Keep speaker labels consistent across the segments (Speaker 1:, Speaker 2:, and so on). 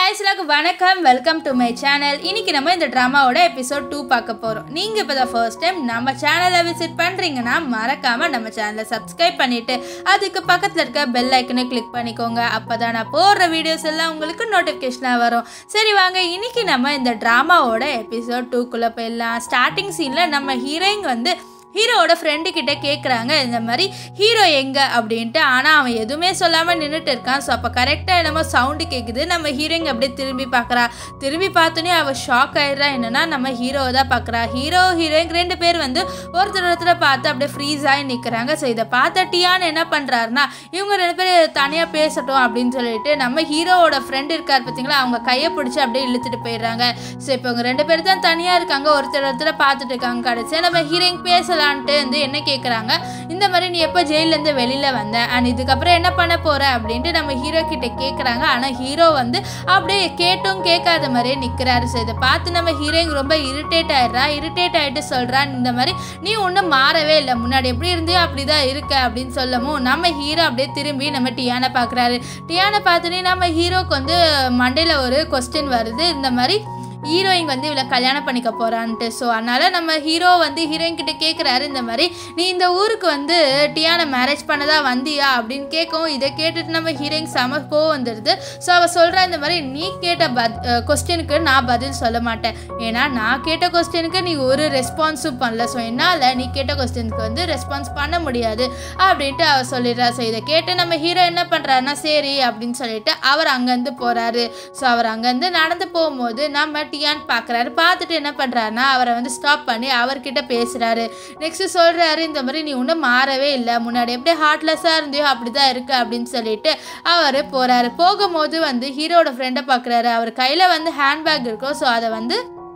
Speaker 1: hi சிலாக்கு வணக்கம் welcome to my channel இன்னைக்கு நம்ம இந்த ட்ராமாவோட எபிசோட் டூ பார்க்க போகிறோம் நீங்கள் இப்போ தான் ஃபர்ஸ்ட் டைம் நம்ம சேனலை விசிட் பண்ணுறீங்கன்னா மறக்காமல் நம்ம சேனலை சப்ஸ்கிரைப் பண்ணிவிட்டு அதுக்கு பக்கத்தில் இருக்க பெல் ஐக்கனை கிளிக் பண்ணிக்கோங்க அப்போ தான் நான் போடுற வீடியோஸ் எல்லாம் உங்களுக்கு நோட்டிஃபிகேஷனாக வரும் சரி வாங்க இன்னைக்கு நம்ம இந்த ட்ராமாவோட எபிசோட் டூக்குள்ளே போயிடலாம் ஸ்டார்டிங் சீனில் நம்ம ஹீரோயின் வந்து ஹீரோவோட ஃப்ரெண்டு கிட்ட கேட்குறாங்க இந்த மாதிரி ஹீரோ எங்கே அப்படின்ட்டு ஆனால் அவன் எதுவுமே சொல்லாமல் நின்றுட்டு இருக்கான் ஸோ அப்போ கரெக்டாக என்னமோ சவுண்டு கேட்குது நம்ம ஹீரோயின் அப்படியே திரும்பி பார்க்குறா திரும்பி பார்த்தோன்னே அவள் ஷாக் ஆயிடுறா என்னன்னா நம்ம ஹீரோவை தான் பார்க்குறா ஹீரோ ஹீரோயின் ரெண்டு பேர் வந்து ஒருத்தர் ஒருத்தரை பார்த்து அப்படியே ஃப்ரீஸ் ஆகி நிற்கிறாங்க ஸோ இதை பார்த்த டியான் என்ன பண்ணுறாருன்னா இவங்க ரெண்டு பேர் தனியாக பேசட்டும் அப்படின்னு சொல்லிட்டு நம்ம ஹீரோவோட ஃப்ரெண்டு இருக்கார் பார்த்தீங்களா அவங்க கையை பிடிச்சி அப்படியே இழுத்துட்டு போயிடுறாங்க ஸோ இப்போ இவங்க ரெண்டு பேர் தான் தனியாக இருக்காங்க ஒருத்தர் ஒருத்தரை பார்த்துட்டு இருக்காங்க கடைசியாக நம்ம ஹீரோயின் பேசலான்ட்டு வந்து என்ன கேட்குறாங்க இந்த மாதிரி நீ எப்போ ஜெயிலேருந்து வெளியில் வந்த அண்ட் இதுக்கப்புறம் என்ன பண்ண போகிற அப்படின்ட்டு நம்ம ஹீரோ கிட்ட கேட்குறாங்க ஆனால் ஹீரோ வந்து அப்படியே கேட்டும் கேட்காத மாதிரியே நிற்கிறாரு ஸோ இதை பார்த்து நம்ம ஹீரோயின் ரொம்ப இரிட்டேட் ஆயிடுறா இரிட்டேட் ஆகிட்டு சொல்கிறான் இந்த மாதிரி நீ ஒன்றும் மாறவே இல்லை முன்னாடி எப்படி இருந்தியோ அப்படி தான் இருக்க அப்படின்னு சொல்லவும் நம்ம ஹீரோ அப்படியே திரும்பி நம்ம டியானை பார்க்குறாரு டியானை பார்த்தோன்னே நம்ம ஹீரோக்கு வந்து மண்டையில் ஒரு கொஸ்டின் வருது இந்த மாதிரி ஹீரோயின் வந்து இவளை கல்யாணம் பண்ணிக்க போகிறான்ட்டு ஸோ அதனால் நம்ம ஹீரோ வந்து ஹீரோயின் கிட்ட கேட்குறாரு இந்த மாதிரி நீ இந்த ஊருக்கு வந்து டியானை மேரேஜ் பண்ணதா வந்தியா அப்படின்னு கேட்கவும் இதை கேட்டுட்டு நம்ம ஹீரோயின் செம கோவம் வந்துடுது ஸோ அவள் சொல்கிறா இந்த மாதிரி நீ கேட்ட பத் கொஸ்டினுக்கு நான் பதில் சொல்ல மாட்டேன் ஏன்னா நான் கேட்ட கொஸ்டினுக்கு நீ ஒரு ரெஸ்பான்ஸும் பண்ணல ஸோ என்னால் நீ கேட்ட கொஸ்டினுக்கு வந்து ரெஸ்பான்ஸ் பண்ண முடியாது அப்படின்ட்டு அவள் சொல்லிடுறா ஸோ இதை கேட்டு நம்ம ஹீரோ என்ன பண்ணுறாருன்னா சரி அப்படின்னு சொல்லிட்டு அவர் அங்கேருந்து போகிறாரு ஸோ அவர் அங்கேருந்து நடந்து போகும்போது நம்ம டியான் பார்க்குறாரு பார்த்துட்டு என்ன பண்ணுறாருன்னா அவரை வந்து ஸ்டாப் பண்ணி அவர்கிட்ட பேசுகிறாரு நெக்ஸ்ட்டு சொல்கிறாரு இந்த மாதிரி நீ ஒன்றும் மாறவே இல்லை முன்னாடி எப்படி ஹார்ட்லெஸ்ஸாக இருந்தியோ அப்படி தான் இருக்கு அப்படின்னு சொல்லிட்டு அவர் போகிறாரு போகும்போது வந்து ஹீரோட ஃப்ரெண்டை பார்க்குறாரு அவர் கையில் வந்து ஹேண்ட்பேக் இருக்கும் ஸோ அதை வந்து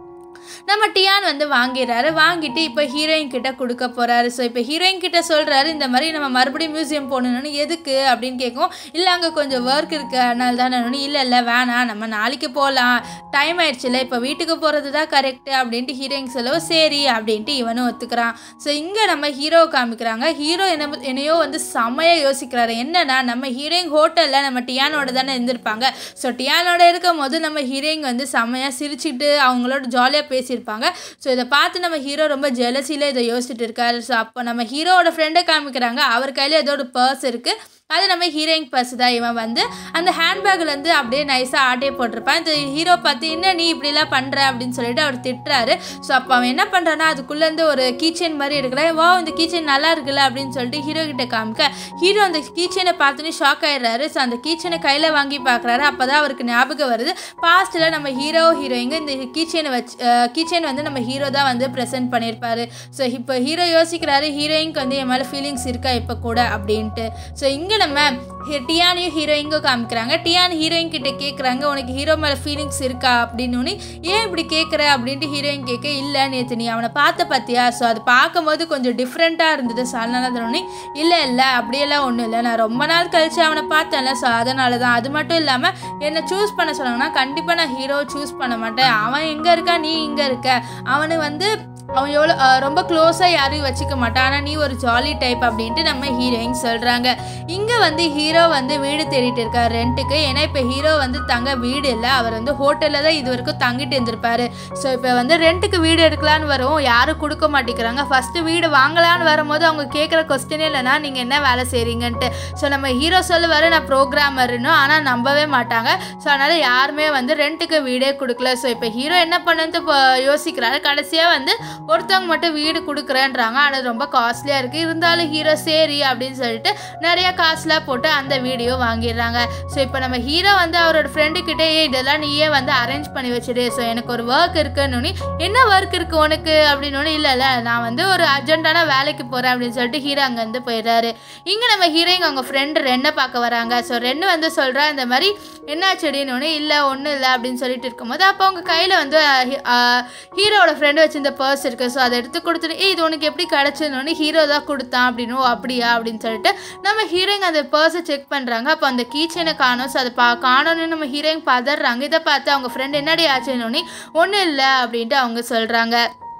Speaker 1: நம்ம டியான் வந்து வாங்கிடுறாரு வாங்கிட்டு இப்போ ஹீரோயின் கிட்ட கொடுக்க போறாரு ஸோ இப்போ ஹீரோயின் கிட்ட சொல்றாரு இந்த மாதிரி நம்ம மறுபடியும் மியூசியம் போகணும்னு எதுக்கு அப்படின்னு கேட்கும் இல்லை அங்கே கொஞ்சம் ஒர்க் இருக்கு அதனால தான் நான் இல்லை இல்லை வேணாம் நம்ம நாளைக்கு போகலாம் டைம் ஆயிடுச்சுல இப்போ வீட்டுக்கு போகிறது தான் கரெக்டு அப்படின்ட்டு ஹீரோயின் சொல்லவும் சரி அப்படின்ட்டு இவனும் ஒத்துக்கிறான் ஸோ இங்கே நம்ம ஹீரோவை காமிக்கிறாங்க ஹீரோ என்ன என்னையோ வந்து செம்மையாக யோசிக்கிறாரு என்னன்னா நம்ம ஹீரோயின் ஹோட்டலில் நம்ம டியானோட தானே இருந்திருப்பாங்க ஸோ டியானோட இருக்கும் போது நம்ம ஹீரோயின் வந்து செம்மையாக சிரிச்சுட்டு அவங்களோட ஜாலியாக பேசியிருப்பாங்க ஸோ இதை பார்த்து நம்ம ஹீரோ ரொம்ப ஜெலசியில் இதை யோசிச்சுட்டு இருக்காரு ஸோ அப்போ நம்ம ஹீரோவோட ஃப்ரெண்டை காமிக்கிறாங்க அவர் கையில் ஏதோ ஒரு பர்ஸ் இருக்குது அது நம்ம ஹீரோயின் பர்ஸ் தான் இவன் வந்து அந்த ஹேண்ட்பேக்லேருந்து அப்படியே நைஸாக ஆட்டே போட்டிருப்பான் இந்த ஹீரோ பார்த்து என்ன நீ இப்படிலாம் பண்ணுற அப்படின்னு சொல்லிட்டு அவர் திட்டுறாரு ஸோ அப்போ அவன் என்ன பண்ணுறான்னா அதுக்குள்ளேருந்து ஒரு கீச்செயின் மாதிரி எடுக்கல வா இந்த கீச்செயின் நல்லா இருக்குல்ல அப்படின்னு சொல்லிட்டு ஹீரோ கிட்ட காமிக்க ஹீரோ அந்த கீச்செயினை பார்த்தோன்னே ஷாக் ஆயிடுறாரு ஸோ அந்த கீச்செயினை கையில் வாங்கி பார்க்குறாரு அப்போ தான் அவருக்கு ஞாபகம் வருது பாஸ்ட்டில் நம்ம ஹீரோ ஹீரோயிங்க இந்த கீச்செயினை வச்சு கீச்செயின் வந்து நம்ம ஹீரோ தான் வந்து ப்ரெசென்ட் பண்ணியிருப்பாரு ஸோ இப்போ ஹீரோ யோசிக்கிறாரு ஹீரோயினுக்கு வந்து என் மேலே ஃபீலிங்ஸ் இருக்கா இப்போ கூட அப்படின்ட்டு ஸோ இங்கே நம்ம டியானையும் ஹீரோயிங்கும் காமிக்கிறாங்க டியான் ஹீரோயின் கிட்ட கேட்குறாங்க உனக்கு ஹீரோ மேலே ஃபீலிங்ஸ் இருக்கா அப்படின்னு ஏன் இப்படி கேட்குற அப்படின்ட்டு ஹீரோயின் கேட்க இல்லை நேற்று நீ அவனை பார்த்த பார்த்தியா ஸோ அது பார்க்கும்போது கொஞ்சம் டிஃப்ரெண்ட்டாக இருந்தது ஸோ அதனால தான் இல்லை இல்லை அப்படியெல்லாம் ஒன்றும் இல்லை நான் ரொம்ப நாள் கழித்து அவனை பார்த்தேன்ல ஸோ அதனால தான் அது மட்டும் இல்லாமல் என்னை சூஸ் பண்ண சொன்னாங்கன்னா கண்டிப்பாக நான் ஹீரோ சூஸ் பண்ண மாட்டேன் அவன் எங்கே இருக்கா நீ இங்கே இருக்க அவனு வந்து அவன் எவ்வளோ ரொம்ப க்ளோஸாக யாரையும் வச்சுக்க மாட்டான் ஆனால் நீ ஒரு ஜாலி டைப் அப்படின்ட்டு நம்ம ஹீரோயின் சொல்கிறாங்க இங்கே வந்து ஹீரோ வந்து வீடு தேடிட்டு இருக்கார் ரெண்ட்டுக்கு ஏன்னா இப்போ ஹீரோ வந்து தங்க வீடு இல்லை அவர் வந்து ஹோட்டலில் தான் இது வரைக்கும் தங்கிட்டு இருந்திருப்பாரு ஸோ இப்போ வந்து ரெண்ட்டுக்கு வீடு எடுக்கலான்னு வரும் யாரும் கொடுக்க மாட்டேங்கிறாங்க ஃபஸ்ட்டு வீடு வாங்கலான்னு வரும்போது அவங்க கேட்குற கொஸ்டினே இல்லைனா நீங்கள் என்ன வேலை செய்கிறீங்கன்ட்டு ஸோ நம்ம ஹீரோ சொல்லுவார் நான் ப்ரோக்ராமர்னு ஆனால் நம்பவே மாட்டாங்க ஸோ அதனால் யாருமே வந்து ரெண்ட்டுக்கு வீடே கொடுக்கல ஸோ இப்போ ஹீரோ என்ன பண்ணுறது இப்போ யோசிக்கிறாரு கடைசியாக வந்து ஒருத்தவங்க மட்டும் வீடு கொடுக்குறேன்றாங்க ஆனால் ரொம்ப காஸ்ட்லியாக இருக்குது இருந்தாலும் ஹீரோ சரி அப்படின்னு சொல்லிட்டு நிறைய காசுலாம் போட்டு அந்த வீடியோ வாங்கிடுறாங்க ஸோ இப்போ நம்ம ஹீரோ வந்து அவரோட ஃப்ரெண்டுக்கிட்டே இதெல்லாம் நீயே வந்து அரேஞ்ச் பண்ணி வச்சிடு ஸோ எனக்கு ஒரு ஒர்க் இருக்குன்னு என்ன ஒர்க் இருக்குது உனக்கு அப்படின்னு இல்லை இல்லை நான் வந்து ஒரு அர்ஜென்ட்டான வேலைக்கு போகிறேன் அப்படின்னு சொல்லிட்டு ஹீரோ அங்கேருந்து போயிடுறாரு இங்கே நம்ம ஹீரோயிங் அவங்க ஃப்ரெண்டு ரென்னை பார்க்க வராங்க ஸோ ரென்னு வந்து சொல்கிறா இந்த மாதிரி என்ன செடின்னு இல்லை ஒன்றும் இல்லை அப்படின்னு சொல்லிட்டு இருக்கும்போது அப்போ அவங்க கையில் வந்து ஹீரோவோட ஃப்ரெண்டு வச்சிருந்த பர்ஸ் இருக்குது ஸோ அதை எடுத்து கொடுத்துட்டு ஏய் இது உனக்கு எப்படி கிடச்சிருந்தோன்னு ஹீரோ தான் கொடுத்தான் அப்படின்னு "ஓ, அப்படியா அப்படின்னு சொல்லிட்டு நம்ம ஹீரோயின் அந்த பர்ஸை செக் பண்ணுறாங்க அப்போ அந்த கீச்சனை காணும் ஸோ அதை பா காணோன்னு நம்ம ஹீரோயின் பதறாங்க இதை பார்த்து அவங்க ஃப்ரெண்ட் என்னடி ஆச்சுன்னு ஒன்றும் இல்லை அப்படின்ட்டு அவங்க சொல்கிறாங்க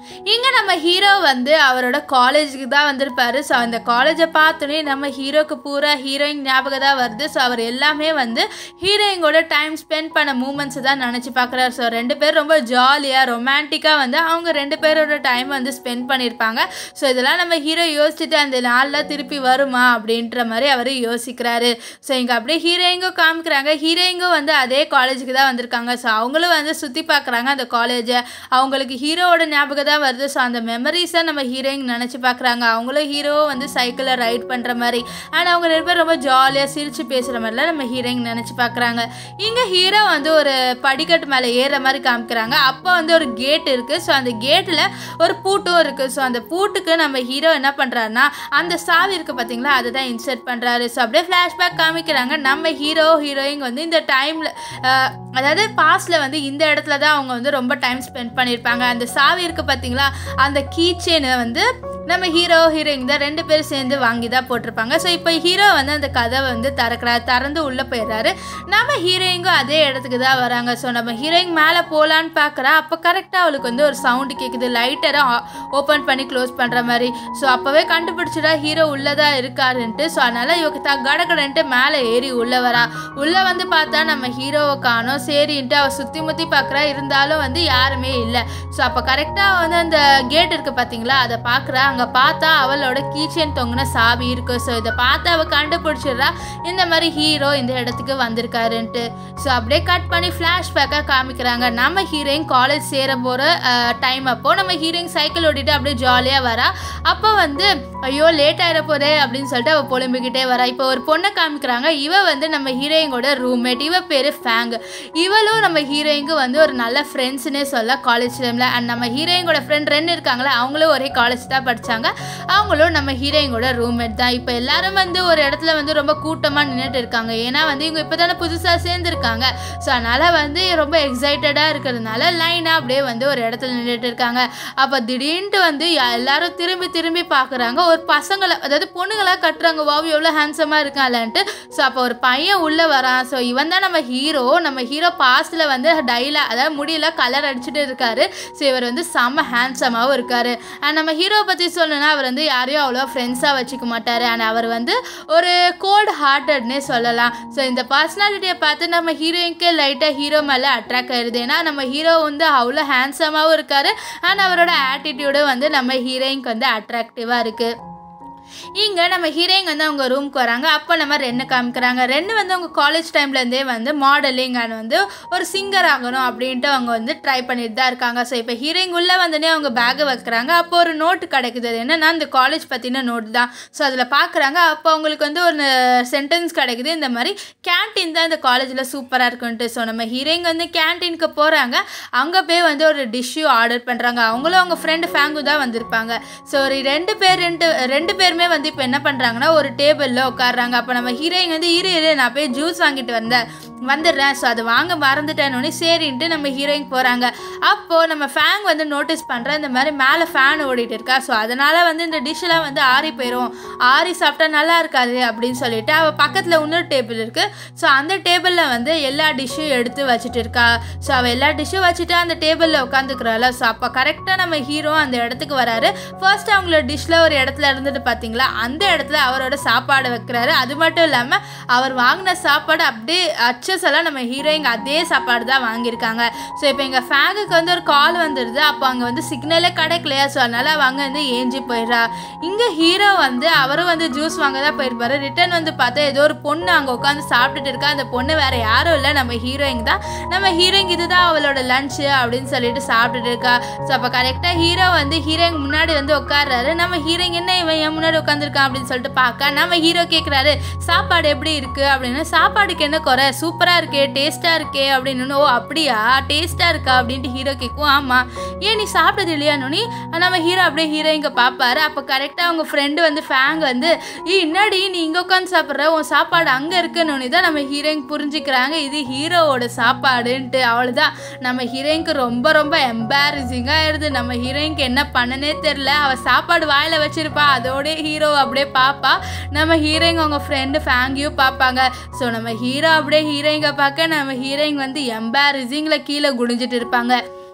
Speaker 1: இங்கே நம்ம ஹீரோ வந்து அவரோட காலேஜுக்கு தான் வந்திருப்பாரு ஸோ அந்த காலேஜை பார்த்தோன்னே நம்ம ஹீரோக்கு பூரா ஹீரோயின் ஞாபகம் தான் வருது ஸோ அவர் எல்லாமே வந்து ஹீரோயிங்கோட டைம் ஸ்பெண்ட் பண்ண மூமெண்ட்ஸ் தான் நினச்சி பார்க்குறாரு ஸோ ரெண்டு பேர் ரொம்ப ஜாலியாக ரொமான்டிக்காக வந்து அவங்க ரெண்டு பேரோட டைம் வந்து ஸ்பெண்ட் பண்ணியிருப்பாங்க ஸோ இதெல்லாம் நம்ம ஹீரோ யோசிச்சுட்டு அந்த நாளில் திருப்பி வருமா அப்படின்ற மாதிரி அவர் யோசிக்கிறாரு ஸோ இங்கே அப்படியே ஹீரோயிங்கும் காமிக்கிறாங்க ஹீரோயிங்கும் வந்து அதே காலேஜுக்கு தான் வந்திருக்காங்க ஸோ அவங்களும் வந்து சுற்றி பார்க்குறாங்க அந்த காலேஜை அவங்களுக்கு ஹீரோவோட ஞாபகம் தான் வருது ஸோ அந்த மெமரிஸை நம்ம ஹீரோயின் நினச்சி பார்க்குறாங்க அவங்களும் ஹீரோவை வந்து சைக்கிளில் ரைட் பண்ணுற மாதிரி அண்ட் அவங்க ரெண்டு பேரும் ரொம்ப ஜாலியாக சிரித்து பேசுகிற மாதிரிலாம் நம்ம ஹீரோயின் நினச்சி பார்க்குறாங்க இங்கே ஹீரோ வந்து ஒரு படிக்கட்டு மேலே ஏறுற மாதிரி காமிக்கிறாங்க அப்போ வந்து ஒரு கேட் இருக்குது ஸோ அந்த கேட்டில் ஒரு பூட்டும் இருக்குது ஸோ அந்த பூட்டுக்கு நம்ம ஹீரோ என்ன பண்ணுறாருன்னா அந்த சாவி இருக்குது பார்த்தீங்களா அதை தான் இன்சர்ட் பண்ணுறாரு ஸோ அப்படியே ஃப்ளாஷ்பேக் காமிக்கிறாங்க நம்ம ஹீரோ ஹீரோயின் வந்து இந்த டைமில் அதாவது பாஸ்டில் வந்து இந்த இடத்துல தான் அவங்க வந்து ரொம்ப டைம் ஸ்பெண்ட் பண்ணியிருப்பாங்க அந்த சாவி இருக்குது பார்த்தீங்களா அந்த கீ செயினை வந்து நம்ம ஹீரோ ஹீரோயின் தான் ரெண்டு பேரும் சேர்ந்து வாங்கி தான் போட்டிருப்பாங்க ஸோ இப்போ ஹீரோ வந்து அந்த கதவை வந்து திறக்கிறாரு திறந்து உள்ளே போயிடுறாரு நம்ம ஹீரோயிங்கும் அதே இடத்துக்கு தான் வராங்க ஸோ நம்ம ஹீரோயின் மேலே போகலான்னு பார்க்குறா அப்போ கரெக்டாக அவளுக்கு வந்து ஒரு சவுண்டு கேட்குது லைட்டரை ஓப்பன் பண்ணி க்ளோஸ் பண்ணுற மாதிரி ஸோ அப்போவே கண்டுபிடிச்சிடா ஹீரோ உள்ளே தான் இருக்காருன்ட்டு ஸோ அதனால் இவக்கு த கடகடன்ட்டு மேலே ஏறி உள்ளே வரா உள்ளே வந்து பார்த்தா நம்ம ஹீரோவை காணோம் சரின்ட்டு அவள் சுற்றி முற்றி பார்க்குறா இருந்தாலும் வந்து யாருமே இல்லை ஸோ அப்போ கரெக்டாக வந்து அந்த கேட் இருக்குது பார்த்தீங்களா அதை பார்க்குறா அங்கே பார்த்தா அவளோட கீச்சன் தொங்கின சாவி இருக்கு ஸோ இதை பார்த்து அவள் கண்டுபிடிச்சிடுறா இந்த மாதிரி ஹீரோ இந்த இடத்துக்கு வந்திருக்காருன்ட்டு ஸோ அப்படியே கட் பண்ணி ஃப்ளாஷ்பேக்காக காமிக்கிறாங்க நம்ம ஹீரோயின் காலேஜ் சேர போகிற டைம் அப்போ நம்ம ஹீரோயின் சைக்கிள் ஓட்டிட்டு அப்படியே ஜாலியாக வரா அப்போ வந்து ஐயோ லேட் ஆகிட போதே அப்படின்னு சொல்லிட்டு அவள் புலம்பிக்கிட்டே வரா இப்போ ஒரு பொண்ணை காமிக்கிறாங்க இவ வந்து நம்ம ஹீரோயினோட ரூம்மேட் இவ பேர் ஃபேங் இவளும் நம்ம ஹீரோயினுக்கு வந்து ஒரு நல்ல ஃப்ரெண்ட்ஸ்னே சொல்ல காலேஜ் டைமில் அண்ட் நம்ம ஹீரோயினோட ஃப்ரெண்ட் ரெண்டு இருக்காங்களே அவங்களும் ஒரே காலேஜ் தான் படித்தாங்க அவங்களும் நம்ம ஹீரோயினோட ரூம்மேட் தான் இப்போ எல்லாரும் வந்து ஒரு இடத்துல வந்து ரொம்ப கூட்டமாக நின்றுட்டு இருக்காங்க ஏன்னா வந்து இவங்க இப்போ தானே புதுசாக சேர்ந்துருக்காங்க ஸோ அதனால் வந்து ரொம்ப எக்ஸைட்டடாக இருக்கிறதுனால லைனாக அப்படியே வந்து ஒரு இடத்துல நின்றுட்டு இருக்காங்க அப்போ திடீர்னு வந்து யா- எல்லாரும் திரும்பி திரும்பி பார்க்குறாங்க ஒரு பசங்களை அதாவது பொண்ணுங்களா கட்டுறாங்க வாவ் எவ்வளோ ஹேண்ட்ஸமாக இருக்கான்லன்ட்டு ஸோ அப்போ ஒரு பையன் உள்ளே வரான் ஸோ இவன் தான் நம்ம ஹீரோ நம்ம ஹீரோ பாஸ்டில் வந்து டைலா அதாவது முடியல கலர் அடிச்சுட்டு இருக்காரு ஸோ இவர் வந்து செம்ம ஹேண்ட்ஸமாகவும் இருக்காரு அண்ட் நம்ம ஹீரோ பற்றி சொல்லணும்னா அவர் வந்து யாரையும் அவ்வளோ ஃப்ரெண்ட்ஸாக வச்சுக்க மாட்டார் அண்ட் அவர் வந்து ஒரு கோல்ட் ஹார்ட்டட்னே சொல்லலாம் ஸோ இந்த பர்சனாலிட்டியை பார்த்து நம்ம ஹீரோயினுக்கு லைட்டாக ஹீரோ மேலே அட்ராக்ட் ஆயிடுது ஏன்னா நம்ம ஹீரோ வந்து அவ்வளோ ஹேண்ட்ஸமாகவும் இருக்காரு அண்ட் அவரோட ஆட்டிடியூடும் வந்து நம்ம ஹீரோயினுக்கு வந்து அட்ராக்டிவாக இருக்குது இங்கே நம்ம ஹீரோயின் வந்து அவங்க ரூம்க்கு வராங்க அப்போ நம்ம ரென்னு காமிக்கிறாங்க ரென்னு வந்து அவங்க காலேஜ் டைம்லேருந்தே வந்து மாடலிங் அண்ட் வந்து ஒரு சிங்கர் ஆகணும் அப்படின்ட்டு அவங்க வந்து ட்ரை பண்ணிட்டு தான் இருக்காங்க ஸோ இப்போ ஹீரோயின் உள்ளே வந்தோடனே அவங்க பேக்கை வைக்கிறாங்க அப்போ ஒரு நோட்டு கிடைக்குது அது என்னன்னா இந்த காலேஜ் பற்றின நோட்டு தான் ஸோ அதில் பார்க்குறாங்க அப்போ அவங்களுக்கு வந்து ஒரு சென்டென்ஸ் கிடைக்குது இந்த மாதிரி கேன்டீன் தான் இந்த காலேஜில் சூப்பராக இருக்குன்ட்டு ஸோ நம்ம ஹீரோயின் வந்து கேன்டீனுக்கு போகிறாங்க அங்கே போய் வந்து ஒரு டிஷ்ஷும் ஆர்டர் பண்ணுறாங்க அவங்களும் அவங்க ஃப்ரெண்டு ஃபேங்கு தான் வந்திருப்பாங்க ஸோ ஒரு ரெண்டு பேர் ரெண்டு ரெண்டு பேருமே வந்து இப்போ என்ன பண்ணுறாங்கன்னா ஒரு டேபிளில் உட்காடுறாங்க அப்போ நம்ம ஹீரோயின் வந்து இரு இரு நான் போய் ஜூஸ் வாங்கிட்டு வந்தேன் வந்துடுறேன் ஸோ அது வாங்க மறந்துட்டேன்னு சரின்ட்டு நம்ம ஹீரோயின் போகிறாங்க அப்போது நம்ம ஃபேங் வந்து நோட்டீஸ் பண்ணுறேன் இந்த மாதிரி மேலே ஃபேன் ஓடிட்டு இருக்கா ஸோ அதனால் வந்து இந்த டிஷ்ஷெலாம் வந்து ஆறி போயிடும் ஆறி சாப்பிட்டா நல்லா இருக்காது அப்படின்னு சொல்லிட்டு அவள் பக்கத்தில் இன்னொரு டேபிள் இருக்குது ஸோ அந்த டேபிளில் வந்து எல்லா டிஷ்ஷும் எடுத்து வச்சுட்டு இருக்கா ஸோ அவள் எல்லா டிஷ்ஷும் வச்சுட்டு அந்த டேபிளில் உட்காந்துக்கிறாள் ஸோ அப்போ கரெக்டாக நம்ம ஹீரோ அந்த இடத்துக்கு வராரு ஃபர்ஸ்ட் அவங்களோட டிஷ்ஷில் ஒரு இடத்துல இருந்துட்டு பார்த்தீங்களா அந்த இடத்துல அவரோட சாப்பாடு வைக்கிறாரு அது மட்டும் இல்லாமல் அவர் வாங்கின சாப்பாடு அப்படியே அச்சஸ் எல்லாம் நம்ம ஹீரோயிங் அதே சாப்பாடு தான் வாங்கியிருக்காங்க ஸோ இப்போ எங்கள் ஃபேங்குக்கு வந்து ஒரு கால் வந்துடுது அப்போ அங்கே வந்து சிக்னலே கிடைக்கலையா ஸோ அதனால் அவ அங்கே வந்து ஏஞ்சி போயிடுறா இங்கே ஹீரோ வந்து அவரும் வந்து ஜூஸ் வாங்க தான் போயிருப்பாரு ரிட்டர்ன் வந்து பார்த்தா ஏதோ ஒரு பொண்ணு அங்கே உட்காந்து சாப்பிட்டுட்டு இருக்கா அந்த பொண்ணு வேற யாரும் இல்லை நம்ம ஹீரோயின் தான் நம்ம ஹீரோயின் இதுதான் அவளோட லஞ்சு அப்படின்னு சொல்லிட்டு சாப்பிட்டுட்டு இருக்கா ஸோ அப்போ கரெக்டாக ஹீரோ வந்து ஹீரோயின் முன்னாடி வந்து உட்கார்றாரு நம்ம ஹீரோயின் என்ன இவன் என் முன்னாடி உட்காந்துருக்கான் அப்படின்னு சொல்லிட்டு பார்க்க நம்ம ஹீரோ கேட்குறாரு சாப்பாடு எப்படி இருக்கு அப்படின்னு சாப்பாடுக்கு என்ன குறை சூப்பராக இருக்கே டேஸ்ட்டாக இருக்கே அப்படின்னு ஓ அப்படியா டேஸ்ட்டாக இருக்கா அப்படின்ட்டு ஹீரோ கேட்கும் ஆமாம் ஏன் நீ சாப்பிட்டது இல்லையானு நம்ம ஹீரோ அப்படியே ஹீரோயிங்க பார்ப்பாரு அப்போ கரெக்டாக அவங்க ஃப்ரெண்டு வந்து ஃபேங் வந்து ஏ என்னடி நீ இங்கே உட்காந்து சாப்பிட்ற உன் சாப்பாடு அங்கே இருக்குன்னு தான் நம்ம ஹீரோயின் புரிஞ்சுக்கிறாங்க இது ஹீரோவோட சாப்பாடுன்ட்டு அவ்வளோதான் நம்ம ஹீரோயினுக்கு ரொம்ப ரொம்ப எம்பாரசிங்காக ஆயிடுது நம்ம ஹீரோயினுக்கு என்ன பண்ணனே தெரில அவள் சாப்பாடு வாயில் வச்சிருப்பா அதோட ஹீரோ அப்படியே பார்ப்பா நம்ம ஹீரோயின் அவங்க ஃப்ரெண்டு ஃபேங்கியும் பார்ப்பாங்க ஸோ நம்ம ஹீரோ அப்படியே ஹீரோயிங்க பார்க்க நம்ம ஹீரோயின் வந்து எம்பாரசிங்கில் கீழே குடிஞ்சிட்டு இருப்பாங்க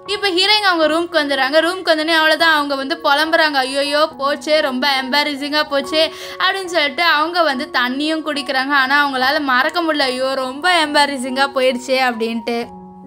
Speaker 1: இப்போ ஹீரோயின் அவங்க ரூம்க்கு வந்துடுறாங்க ரூம்க்கு வந்தோடனே அவ்வளோதான் அவங்க வந்து புலம்புறாங்க ஐயோயோ போச்சு ரொம்ப எம்பாரசிங்காக போச்சு அப்படின்னு சொல்லிட்டு அவங்க வந்து தண்ணியும் குடிக்கிறாங்க ஆனால் அவங்களால மறக்க முடியல ஐயோ ரொம்ப எம்பாரசிங்காக போயிடுச்சு அப்படின்ட்டு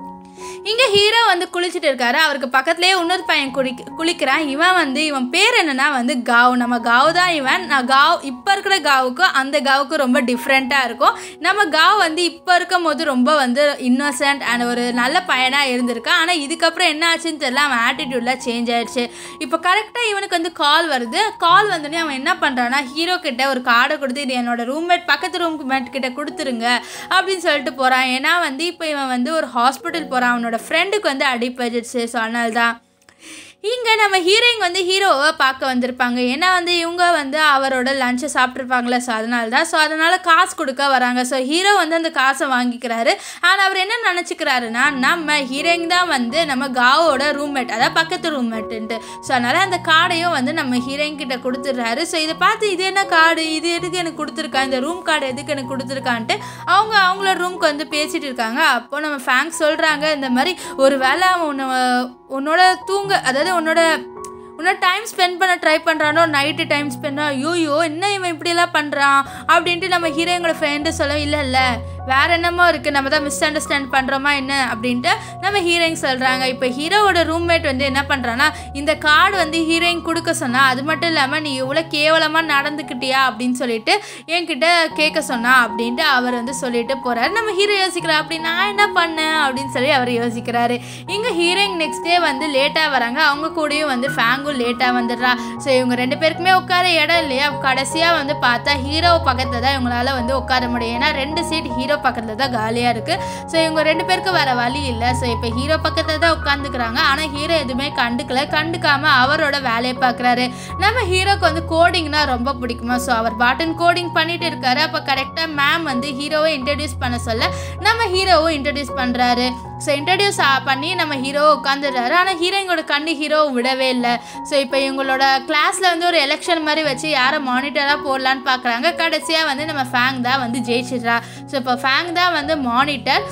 Speaker 1: இங்கே ஹீரோ வந்து குளிச்சுட்டு இருக்காரு அவருக்கு பக்கத்துலேயே இன்னொரு பையன் குளி குளிக்கிறான் இவன் வந்து இவன் பேர் என்னன்னா வந்து காவ் நம்ம காவ் தான் இவன் நான் காவ் இப்போ இருக்கிற காவுக்கும் அந்த காவுக்கும் ரொம்ப டிஃப்ரெண்ட்டாக இருக்கும் நம்ம காவ் வந்து இப்போ இருக்கும் போது ரொம்ப வந்து இன்னோசன்ட் அண்ட் ஒரு நல்ல பையனாக இருந்திருக்கான் ஆனால் இதுக்கப்புறம் என்ன ஆச்சுன்னு தெரியல அவன் ஆட்டிடியூட்லாம் சேஞ்ச் ஆயிடுச்சு இப்போ கரெக்டாக இவனுக்கு வந்து கால் வருது கால் வந்தோடனே அவன் என்ன பண்ணுறான்னா ஹீரோ கிட்ட ஒரு கார்டை கொடுத்து இது என்னோட ரூம்மேட் பக்கத்து ரூம் மேட் கிட்ட கொடுத்துருங்க அப்படின்னு சொல்லிட்டு போகிறான் ஏன்னா வந்து இப்போ இவன் வந்து ஒரு ஹாஸ்பிட்டல் போகிறான் அவனோட ஃப்ரெண்டுக்கு வந்து அடிப்பட்டுச்சு ஸோ அதனால தான் இங்கே நம்ம ஹீரோயின் வந்து ஹீரோவை பார்க்க வந்திருப்பாங்க ஏன்னா வந்து இவங்க வந்து அவரோட லஞ்சை சாப்பிட்ருப்பாங்களே ஸோ அதனால தான் ஸோ அதனால் காசு கொடுக்க வராங்க ஸோ ஹீரோ வந்து அந்த காசை வாங்கிக்கிறாரு ஆனால் அவர் என்ன நினச்சிக்கிறாருன்னா நம்ம ஹீரோயின் தான் வந்து நம்ம காவோட ரூம்மேட் அதாவது பக்கத்து ரூம்மேட்டுன்ட்டு ஸோ அதனால் அந்த கார்டையும் வந்து நம்ம ஹீரோயின் கிட்ட கொடுத்துட்றாரு ஸோ இதை பார்த்து இது என்ன கார்டு இது எதுக்கு எனக்கு கொடுத்துருக்கா இந்த ரூம் கார்டு எதுக்கு எனக்கு கொடுத்துருக்கான்ட்டு அவங்க அவங்களோட ரூம்க்கு வந்து பேசிட்டு இருக்காங்க அப்போ நம்ம ஃபேங்க் சொல்கிறாங்க இந்த மாதிரி ஒரு வேளை அவன் உன்னை உன்னோட தூங்க அதாவது உன்னோட உன்னோட டைம் ஸ்பெண்ட் பண்ண ட்ரை பண்ணுறானோ நைட்டு டைம் ஸ்பெண்ட் ஐயோயோ என்ன இவன் இப்படியெல்லாம் பண்ணுறான் அப்படின்ட்டு நம்ம ஹீரோயினோட ஃப்ரெண்டு சொல்ல இல்லை இல்லை வேற என்னமோ இருக்குது நம்ம தான் மிஸ் அண்டர்ஸ்டாண்ட் பண்ணுறோமா என்ன அப்படின்ட்டு நம்ம ஹீரோயின் சொல்கிறாங்க இப்போ ஹீரோவோட ரூம்மேட் வந்து என்ன பண்ணுறான்னா இந்த கார்டு வந்து ஹீரோயின் கொடுக்க சொன்னா அது மட்டும் இல்லாமல் நீ இவ்வளோ கேவலமாக நடந்துக்கிட்டியா அப்படின்னு சொல்லிட்டு என்கிட்ட கேட்க சொன்னா அப்படின்ட்டு அவர் வந்து சொல்லிட்டு போகிறாரு நம்ம ஹீரோ யோசிக்கிறார் அப்படி நான் என்ன பண்ணேன் அப்படின்னு சொல்லி அவர் யோசிக்கிறாரு இங்கே ஹீரோயின் நெக்ஸ்ட் டே வந்து லேட்டாக வராங்க அவங்க கூடயும் வந்து ஃபேங்கும் லேட்டாக வந்துடுறா ஸோ இவங்க ரெண்டு பேருக்குமே உட்கார இடம் இல்லையா கடைசியாக வந்து பார்த்தா ஹீரோ பக்கத்தில் தான் இவங்களால வந்து உட்கார முடியும் ஏன்னா ரெண்டு சீட் ஹீரோ பக்கத்தில் தான் காலியாக இருக்குது ஸோ இவங்க ரெண்டு பேருக்கு வேற வழி இல்லை ஸோ இப்போ ஹீரோ பக்கத்தில் தான் உட்காந்துக்கிறாங்க ஆனால் ஹீரோ எதுவுமே கண்டுக்கல கண்டுக்காம அவரோட வேலையை பார்க்குறாரு நம்ம ஹீரோக்கு வந்து கோடிங்னா ரொம்ப பிடிக்குமா ஸோ அவர் பாட்டன் கோடிங் பண்ணிட்டு இருக்காரு அப்போ கரெக்டாக மேம் வந்து ஹீரோவை இன்ட்ரடியூஸ் பண்ண சொல்ல நம்ம ஹீரோவும் இன்ட்ரடியூஸ் பண்ணுறாரு ஸோ இன்ட்ரடியூஸ் பண்ணி நம்ம ஹீரோவை உட்காந்துடுறாரு ஆனால் ஹீரோயினோட கண்ணு ஹீரோ விடவே இல்லை ஸோ இப்போ இவங்களோட கிளாஸில் வந்து ஒரு எலெக்ஷன் மாதிரி வச்சு யாரை மானிட்டராக போடலான்னு பார்க்குறாங்க கடைசியாக வந்து நம்ம ஃபேங் தான் வந்து ஜெயிச்சிடுறா ஸோ இப்போ ஃபேங் தான் வந்து மானிட்டர்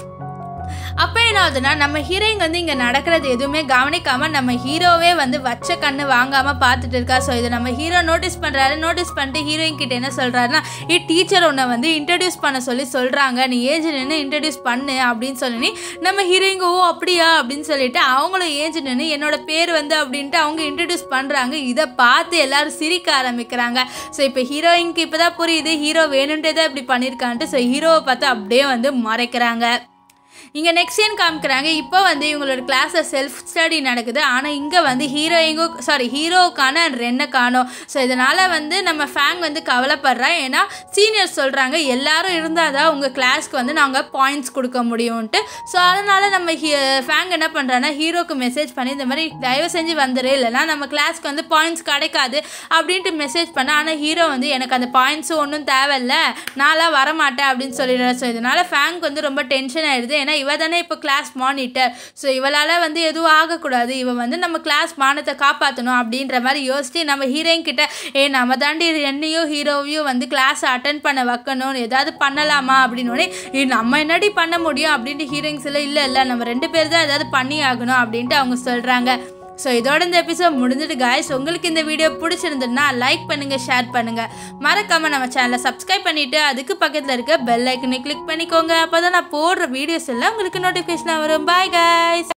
Speaker 1: அப்போ என்ன ஆகுதுன்னா நம்ம ஹீரோயின் வந்து இங்கே நடக்கிறது எதுவுமே கவனிக்காமல் நம்ம ஹீரோவே வந்து வச்ச கண்ணு வாங்காமல் பார்த்துட்டு இருக்கா ஸோ இதை நம்ம ஹீரோ நோட்டீஸ் பண்ணுறாரு நோட்டீஸ் பண்ணிட்டு ஹீரோயின் கிட்ட என்ன சொல்கிறாருன்னா ஏ டீச்சர் உன்னை வந்து இன்ட்ரடியூஸ் பண்ண சொல்லி சொல்கிறாங்க நீ ஏஜ் நின்று இன்ட்ரடியூஸ் பண்ணு அப்படின்னு சொல்லி நம்ம ஹீரோயிங்க ஓ அப்படியா அப்படின்னு சொல்லிட்டு அவங்களும் ஏஜ் நின்று என்னோட பேர் வந்து அப்படின்ட்டு அவங்க இன்ட்ரடியூஸ் பண்ணுறாங்க இதை பார்த்து எல்லாரும் சிரிக்க ஆரம்பிக்கிறாங்க ஸோ இப்போ ஹீரோயினுக்கு இப்போ தான் புரியுது ஹீரோ வேணுன்ட்டே தான் இப்படி பண்ணியிருக்கான்ட்டு ஸோ ஹீரோவை பார்த்து அப்படியே வந்து மறைக்கிறாங்க இங்கே நெக்ஸ்ட் சீன் காமிக்கிறாங்க இப்போ வந்து இவங்களோட கிளாஸில் செல்ஃப் ஸ்டடி நடக்குது ஆனால் இங்கே வந்து ஹீரோயிங்கும் சாரி ஹீரோவுக்கான ரென்னை காணும் ஸோ இதனால் வந்து நம்ம ஃபேங் வந்து கவலைப்படுறா ஏன்னா சீனியர்ஸ் சொல்கிறாங்க எல்லாரும் இருந்தால் தான் உங்கள் கிளாஸ்க்கு வந்து நாங்கள் பாயிண்ட்ஸ் கொடுக்க முடியும்ன்ட்டு ஸோ அதனால் நம்ம ஹீ ஃபேங் என்ன பண்ணுறான்னா ஹீரோக்கு மெசேஜ் பண்ணி இந்த மாதிரி தயவு செஞ்சு வந்துரு இல்லைனா நம்ம கிளாஸ்க்கு வந்து பாயிண்ட்ஸ் கிடைக்காது அப்படின்ட்டு மெசேஜ் பண்ண ஆனால் ஹீரோ வந்து எனக்கு அந்த பாயிண்ட்ஸும் ஒன்றும் தேவையில்ல நான்லாம் வரமாட்டேன் அப்படின்னு சொல்லிடுறேன் ஸோ இதனால் ஃபேங்க் வந்து ரொம்ப டென்ஷன் ஆயிடுது ஏன்னா இவ தானே இப்போ கிளாஸ் மானிட்டர் ஸோ இவளால் வந்து எதுவும் ஆகக்கூடாது இவ வந்து நம்ம கிளாஸ் மானத்தை காப்பாற்றணும் அப்படின்ற மாதிரி யோசிச்சு நம்ம ஹீரோயின் கிட்ட ஏ நம்ம தாண்டி என்னையும் ஹீரோவையும் வந்து கிளாஸ் அட்டன் பண்ண வைக்கணும் ஏதாவது பண்ணலாமா அப்படின்னு உடனே "ஏய், நம்ம என்னடி பண்ண முடியும் அப்படின்ட்டு ஹீரோயின்ஸ் எல்லாம் இல்லை இல்லை நம்ம ரெண்டு பேர் தான் ஏதாவது பண்ணி ஆகணும் அப்படின்ட்டு அவங்க சொல்கிறாங்க ஸோ இதோட இந்த எபிசோட் முடிஞ்சிட்டு காய்ஸ் உங்களுக்கு இந்த வீடியோ பிடிச்சிருந்ததுன்னா லைக் பண்ணுங்கள் ஷேர் பண்ணுங்கள் மறக்காமல் நம்ம சேனலை சப்ஸ்கிரைப் பண்ணிவிட்டு அதுக்கு பக்கத்தில் இருக்க பெல் ஐக்கனை கிளிக் பண்ணிக்கோங்க அப்போ தான் நான் போடுற வீடியோஸ் எல்லாம் உங்களுக்கு நோட்டிஃபிகேஷனாக வரும் பாய் காய்ஸ்